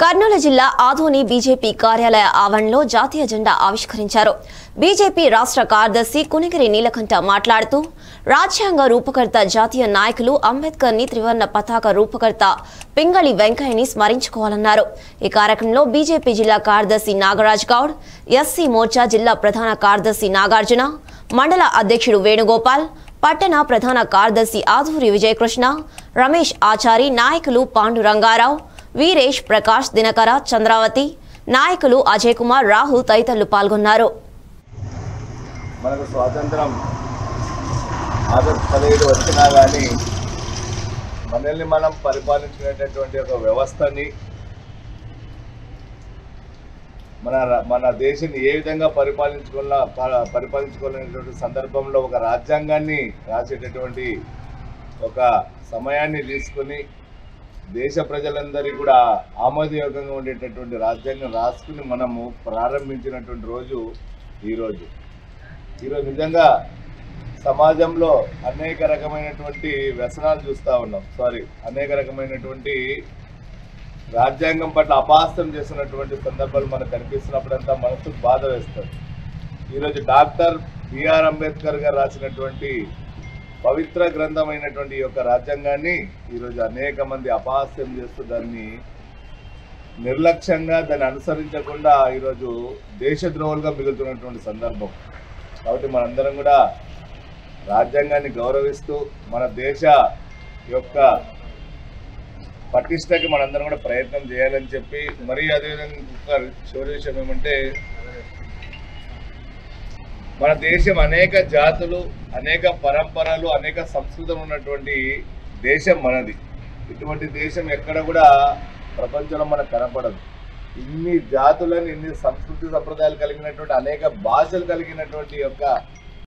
కర్నూలు జిల్లా ఆదోని బీజేపీ కార్యాలయ ఆవరణలో జాతీయ జెండా ఆవిష్కరించారు బీజేపీ రాష్ట్ర కార్యదర్శి కునిగిరి నీలకంఠ మాట్లాడుతూ రాజ్యాంగ రూపకర్త జాతీయ నాయకులు అంబేద్కర్ ని త్రివర్ణ పతాక రూపకర్త పింగళి వెంకయ్యని స్మరించుకోవాలన్నారు ఈ కార్యక్రమంలో బీజేపీ జిల్లా కార్యదర్శి నాగరాజ్ గౌడ్ ఎస్సీ మోర్చా జిల్లా ప్రధాన కార్యదర్శి నాగార్జున మండల అధ్యక్షుడు వేణుగోపాల్ పట్టణ ప్రధాన కార్యదర్శి ఆధూరి విజయకృష్ణ రమేష్ ఆచారి నాయకులు పాండు రంగారావు వీరేష్ ప్రకాష్ దినకర చంద్రావతి నాయకులు అజయ్ కుమార్ రాహుల్ తదితరులు పాల్గొన్నారు మనకు స్వాతంత్రం ఆగస్టు పదిహేడు వచ్చినా కానీ మనల్ని మనం పరిపాలించుకునేటటువంటి ఒక వ్యవస్థని మన ర- మన దేశాన్ని ఏ విధంగా పరిపాలించుకున్న ప- పరిపాలించుకోలేనటువంటి సందర్భంలో ఒక రాజ్యాంగాన్ని రాసేటటువంటి ఒక సమయాన్ని తీసుకుని దేశ ప్రజలందరికీ కూడా ఆమోదయోగంగా ఉండేటటువంటి రాజ్యాంగం రాసుకుని మనము ప్రారంభించినటువంటి రోజు ఈరోజు ఈరోజు నిజంగా సమాజంలో అనేక రకమైనటువంటి వ్యసనాలు చూస్తూ ఉన్నాం సారీ అనేక రకమైనటువంటి రాజ్యాంగం పట్ల అపాస్తం చేస్తున్నటువంటి సందర్భాలు మనకు కనిపిస్తున్నప్పుడంతా మనసుకు బాధ వేస్తుంది ఈరోజు డాక్టర్ బిఆర్ అంబేద్కర్ గారు రాసినటువంటి పవిత్ర గ్రంథమైనటువంటి ఈ యొక్క రాజ్యాంగాన్ని ఈరోజు అనేక మంది అపహాస్యం చేస్తూ దాన్ని నిర్లక్ష్యంగా దాన్ని అనుసరించకుండా ఈరోజు దేశద్రోహులుగా మిగులుతున్నటువంటి సందర్భం కాబట్టి మనందరం కూడా రాజ్యాంగాన్ని గౌరవిస్తూ మన దేశ యొక్క పటిష్టకి మనందరం కూడా ప్రయత్నం చేయాలని చెప్పి మరీ అదేవిధంగా ఇంకొక చివరి విషయం ఏమంటే మన దేశం అనేక జాతులు అనేక పరంపరలు అనేక సంస్కృతం ఉన్నటువంటి దేశం మనది ఇటువంటి దేశం ఎక్కడ కూడా ప్రపంచంలో మనకు కనపడదు ఇన్ని జాతులను ఇన్ని సంస్కృతి సంప్రదాయాలు కలిగినటువంటి అనేక భాషలు కలిగినటువంటి యొక్క